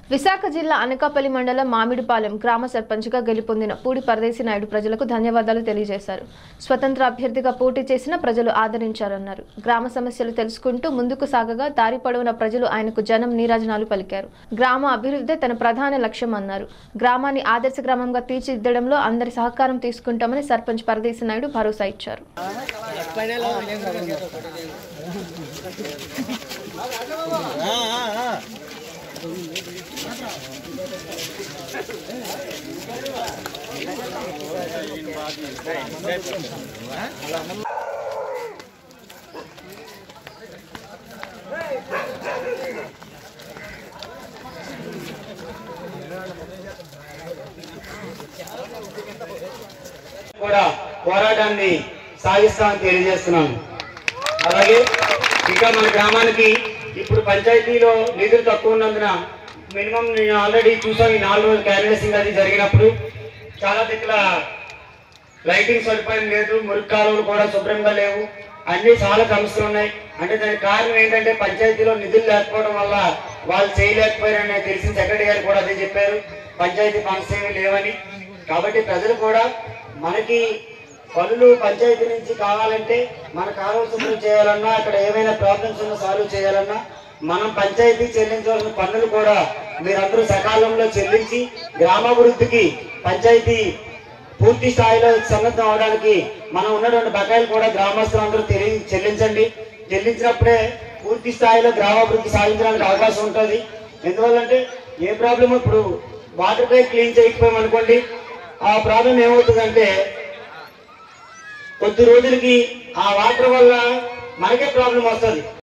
విశాఖ జిల్లా అనకాపల్లి మండలం మామిడిపాలెం గ్రామ సర్పంచ్గా గెలుపొందిన పూడి పరదేశి నాయుడు ప్రజలకు ధన్యవాదాలు తెలియజేశారు స్వతంత్ర అభ్యర్థిగా పోటీ చేసిన ప్రజలు ఆదరించారన్నారు గ్రామ సమస్యలు తెలుసుకుంటూ ముందుకు సాగగా దారి పొడవున ప్రజలు ఆయనకు జనం నీరాజనాలు పలికారు గ్రామ అభివృద్ధి తన ప్రధాన లక్ష్యం అన్నారు గ్రామాన్ని ఆదర్శ గ్రామంగా తీర్చిదిద్దడంలో అందరి సహకారం తీసుకుంటామని సర్పంచ్ పరదేశి నాయుడు భరోసా ఇచ్చారు కూడా పోరాటాన్ని సాగిస్తామని తెలియజేస్తున్నాను అలాగే ఇంకా మన గ్రామానికి ఇప్పుడు పంచాయతీలో నిధులు తక్కువ ఉన్నందున మినిమం నేను ఆల్రెడీ చూసాను ఈ నాలుగు రోజులు క్యాన్వసింగ్ అది జరిగినప్పుడు చాలా దిక్కుల లైటింగ్ సదుపాయం లేదు మురికి కాలువలు కూడా శుభ్రంగా లేవు అన్ని చాలా సమస్యలు ఉన్నాయి అంటే దానికి కారణం ఏంటంటే పంచాయతీలో నిధులు లేకపోవడం వల్ల వాళ్ళు చేయలేకపోయారని తెలిసిన సెక్రటరీ గారు కూడా అదే చెప్పారు పంచాయతీ ఫండ్స్ ఏమీ లేవని కాబట్టి ప్రజలు కూడా మనకి పనులు పంచాయతీ నుంచి కావాలంటే మన కాలువ శుభ్రం చేయాలన్నా అక్కడ ఏమైనా ప్రాబ్లమ్స్ ఉన్నా సాల్వ్ చేయాలన్నా మనం పంచాయతీ చెల్లించవలసిన పన్నులు కూడా మీరందరూ సకాలంలో చెల్లించి గ్రామాభివృద్ధికి పంచాయతీ పూర్తి స్థాయిలో సన్నద్ధం అవడానికి మనం ఉన్నటువంటి బకాయిలు కూడా గ్రామస్తులందరూ తెలియ చెల్లించండి చెల్లించినప్పుడే పూర్తి స్థాయిలో గ్రామాభివృద్ధి సాధించడానికి అవకాశం ఉంటుంది ఎందువల్లంటే ఏ ప్రాబ్లం ఇప్పుడు వాటర్ పైప్ క్లీన్ చేయకపోయాం అనుకోండి ఆ ప్రాబ్లం ఏమవుతుందంటే కొద్ది రోజులకి ఆ వాటర్ వల్ల మనకే ప్రాబ్లం వస్తుంది